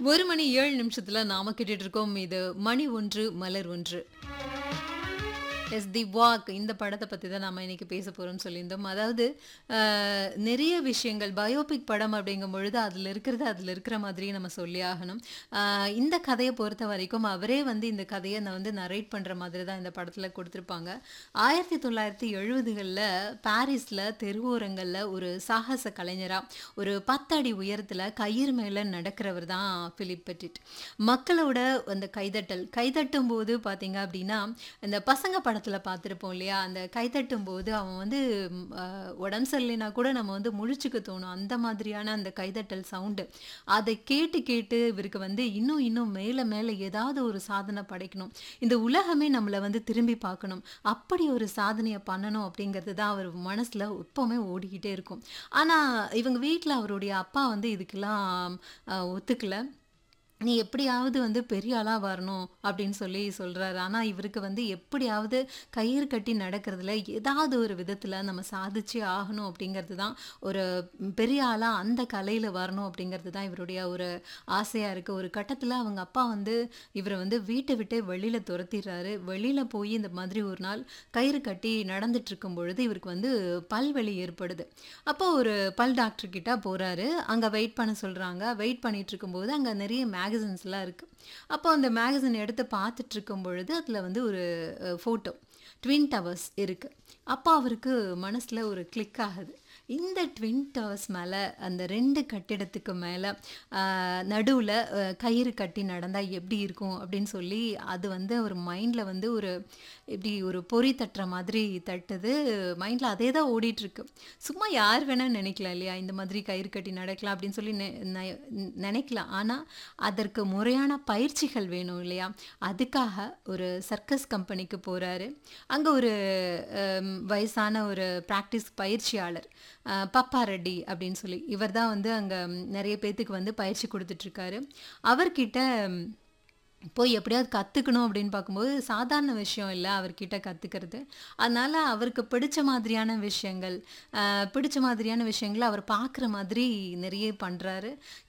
ஒரு மணி ஏழு நிமிஷத்துல நாம கேட்டுட்டு இருக்கோம் இது மணி ஒன்று மலர் ஒன்று எஸ் தி வாக் இந்த படத்தை பற்றி தான் நம்ம இன்னைக்கு பேச போகிறோம்னு சொல்லியிருந்தோம் அதாவது அஹ், நிறைய விஷயங்கள் பயோபிக் படம் அப்படிங்கும் பொழுது அதில் இருக்கிறது அதில் இருக்கிற மாதிரியே நம்ம சொல்லி ஆகணும் அஹ், இந்த கதையை பொறுத்த வரைக்கும் அவரே வந்து இந்த கதையை நான் வந்து நரேட் பண்ணுற மாதிரி தான் இந்த படத்தில் கொடுத்துருப்பாங்க ஆயிரத்தி தொள்ளாயிரத்தி எழுபதுகளில் பாரிஸில் தெருவோரங்களில் ஒரு சாகச கலைஞராக ஒரு பத்தடி உயரத்தில் கயிறு மேலே நடக்கிறவர் தான் பிலிப் பெட்டிட் மக்களோட அந்த கைதட்டல் கைதட்டும் போது பார்த்தீங்க அப்படின்னா இந்த பசங்க படத்தில் பார்த்துருப்போம் இல்லையா அந்த கைதட்டும் போது அவன் வந்து ம், அஹ், உடம்பு சரியில்லைனா கூட நம்ம வந்து முழிச்சுக்க தோணும் அந்த மாதிரியான அந்த கைதட்டல் சவுண்டு அதை கேட்டு கேட்டு இவருக்கு வந்து இன்னும் இன்னும் மேலே மேலே ஏதாவது ஒரு சாதனை படைக்கணும் இந்த உலகமே நம்மளை வந்து திரும்பி பார்க்கணும் அப்படி ஒரு சாதனையை பண்ணணும் அப்படிங்கிறது தான் அவர் மனசில் எப்போவுமே ஓடிக்கிட்டே இருக்கும் ஆனால் இவங்க வீட்டில் அவருடைய அப்பா வந்து இதுக்கெல்லாம் அஹ், ஒத்துக்கல நீ எப்படியாவது வந்து பெரிய ஆளாக வரணும் அப்படின்னு சொல்லி சொல்கிறாரு ஆனால் இவருக்கு வந்து எப்படியாவது கயிறு கட்டி நடக்கிறதுல ஏதாவது ஒரு விதத்தில் நம்ம சாதிச்சே ஆகணும் அப்படிங்கிறது தான் ஒரு பெரிய ஆளாக அந்த கலையில் வரணும் அப்படிங்கிறது தான் இவருடைய ஒரு ஆசையாக இருக்குது ஒரு கட்டத்தில் அவங்க அப்பா வந்து இவரை வந்து வீட்டை விட்டே வெளியில் துரத்திடுறாரு வெளியில் போய் இந்த மாதிரி ஒரு நாள் கயிறு கட்டி நடந்துட்டு இருக்கும் பொழுது இவருக்கு வந்து பல்வலி ஏற்படுது அப்போ ஒரு பல் டாக்டர் கிட்ட போகிறாரு அங்கே வெயிட் பண்ண சொல்கிறாங்க வெயிட் பண்ணிட்டு இருக்கும்போது அங்கே நிறைய மேகசின்ஸ்லாம் இருக்குது அப்போ அந்த மேகசின் எடுத்து பார்த்துட்டு இருக்கும் பொழுது அதில் வந்து ஒரு ஃபோட்டோ ட்வின் டவர்ஸ் இருக்குது அப்போ அவருக்கு மனசில் ஒரு கிளிக் ஆகுது இந்த ட்வின் டவர்ஸ் மேலே அந்த ரெண்டு கட்டிடத்துக்கு மேலே நடுவில் கயிறு கட்டி நடந்தால் எப்படி இருக்கும் அப்படின்னு சொல்லி அது வந்து ஒரு மைண்டில் வந்து ஒரு இப்படி ஒரு பொறி தட்டுற மாதிரி தட்டுது மைண்டில் அதே தான் ஓடிட்டுருக்கு சும்மா யார் வேணால் நினைக்கலாம் இல்லையா இந்த மாதிரி கயிறு கட்டி நடக்கலாம் அப்படின்னு சொல்லி நெ- நெ- நினைக்கலாம் ஆனால் அதற்கு முறையான பயிற்சிகள் வேணும் இல்லையா அதுக்காக ஒரு சர்க்கஸ் கம்பெனிக்கு போகிறாரு அங்கே ஒரு ஹம், வயசான ஒரு ப்ராக்டிஸ் பயிற்சியாளர் அஹ், பப்பா ரெட்டி அப்படின்னு சொல்லி இவர் தான் வந்து அங்கே நிறைய பேத்துக்கு வந்து பயிற்சி கொடுத்துட்ருக்காரு அவர்கிட்ட ம், போய் எப்படியாவது கற்றுக்கணும் அப்படின்னு பார்க்கும்போது சாதாரண விஷயம் இல்லை அவர்கிட்ட கற்றுக்கிறது அதனால் அவருக்கு பிடிச்ச மாதிரியான விஷயங்கள் அஹ், பிடிச்ச மாதிரியான விஷயங்களை அவர் பார்க்குற மாதிரி நிறைய பண்ணுறாரு